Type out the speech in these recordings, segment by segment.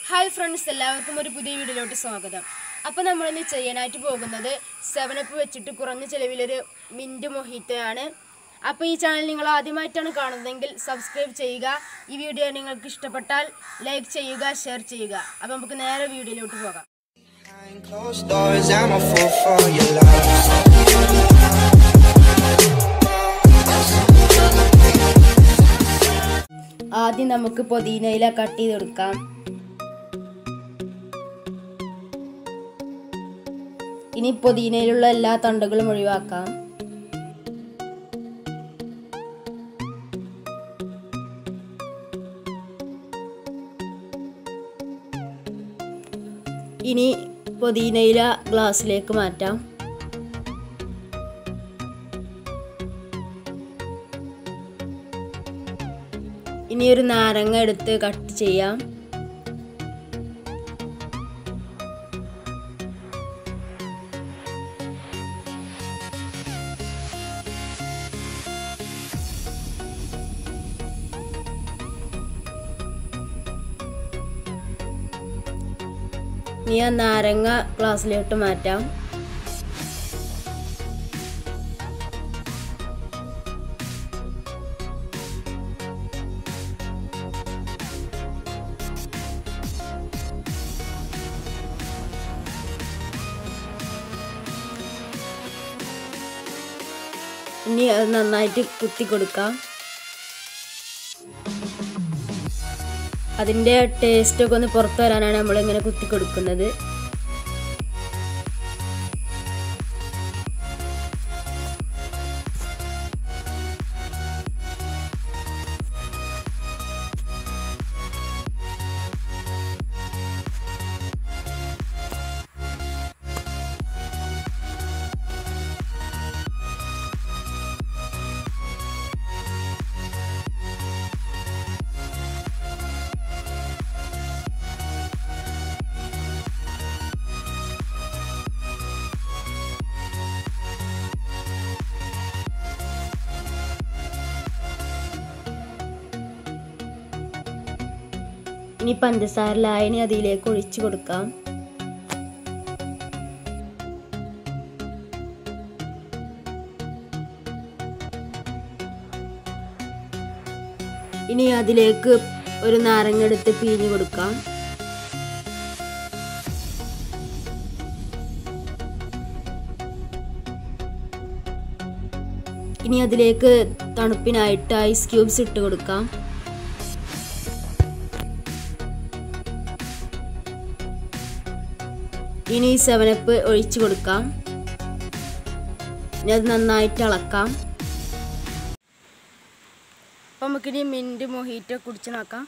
Hi friends എല്ലാവർക്കും ഒരു പുതിയ വീഡിയോയിലോട്ട് സ്വാഗതം അപ്പോൾ നമ്മളിന്ന് ചെയ്യാനായിട്ട് പോകുന്നത് സെവനപ്പ് വെച്ചിട്ട് കുറഞ്ഞ ചിലവിലൊരു മിൻറ്റ് മൊഹിത്തയാണ് അപ്പോൾ ഈ ചാനൽ നിങ്ങൾ ആദ്യമായിട്ടാണ് കാണുന്നതെങ്കിൽ സബ്സ്ക്രൈബ് ചെയ്യുക ഈ വീഡിയോ നിങ്ങൾക്ക് ഇഷ്ടപ്പെട്ടാൽ ലൈക്ക് ചെയ്യുക ഷെയർ ചെയ്യുക അപ്പോൾ നമുക്ക് നേരെ വീഡിയോയിലോട്ട് പോകാം Behind closed doors, I'm a fool for your love. ആദ്യം നമുക്ക് പുതിനയില കട്ട് ചെയ്തെടുക്കാം ഇനി പുതിനയിലുള്ള എല്ലാ തണ്ടുകളും ഒഴിവാക്കാം ഇനി പുതിനയില ഗ്ലാസ്സിലേക്ക് മാറ്റാം ഇനി ഒരു നാരങ്ങ എടുത്ത് കട്ട് ചെയ്യാം ഇനി ആ നാരങ്ങ ഗ്ലാസ്സിലോട്ട് മാറ്റാം ഇനി അത് നന്നായിട്ട് കുത്തി കൊടുക്കാം അതിൻ്റെ ടേസ്റ്റൊക്കെ ഒന്ന് പുറത്തു വരാനാണ് നമ്മളിങ്ങനെ കുത്തി കൊടുക്കുന്നത് ഇനി പഞ്ചസാര ലായനി അതിലേക്ക് ഒഴിച്ചു കൊടുക്കാം ഇനി അതിലേക്ക് ഒരു നാരങ്ങ എടുത്ത് പിഴിഞ്ഞു കൊടുക്കാം ഇനി അതിലേക്ക് തണുപ്പിനായിട്ട് ഐസ് ക്യൂബ്സ് ഇട്ട് കൊടുക്കാം ഇനി സെവനപ്പ് ഒഴിച്ചു കൊടുക്കാം ഇനി അത് നന്നായിട്ട് ഇളക്കാം അപ്പം നമുക്കിനി മിൻറ്റ് മൊഹീറ്റോ കുടിച്ച് നോക്കാം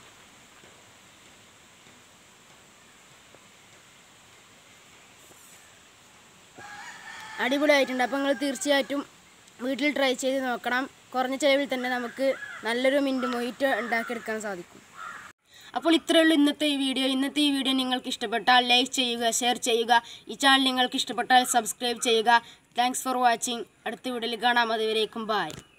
അടിപൊളിയായിട്ടുണ്ട് അപ്പോൾ നിങ്ങൾ തീർച്ചയായിട്ടും വീട്ടിൽ ട്രൈ ചെയ്ത് നോക്കണം കുറഞ്ഞ ചിലവിൽ തന്നെ നമുക്ക് നല്ലൊരു മിൻറ്റ് മൊഹിറ്റോ ഉണ്ടാക്കിയെടുക്കാൻ സാധിക്കും അപ്പോൾ ഇത്രയേ ഉള്ളൂ ഇന്നത്തെ ഈ വീഡിയോ ഇന്നത്തെ ഈ വീഡിയോ നിങ്ങൾക്ക് ഇഷ്ടപ്പെട്ടാൽ ലൈക്ക് ചെയ്യുക ഷെയർ ചെയ്യുക ഈ ചാനൽ നിങ്ങൾക്ക് ഇഷ്ടപ്പെട്ടാൽ സബ്സ്ക്രൈബ് ചെയ്യുക താങ്ക്സ് ഫോർ വാച്ചിങ് അടുത്ത വീഡിയോയിൽ കാണാം അതുവരേക്കും ബായ്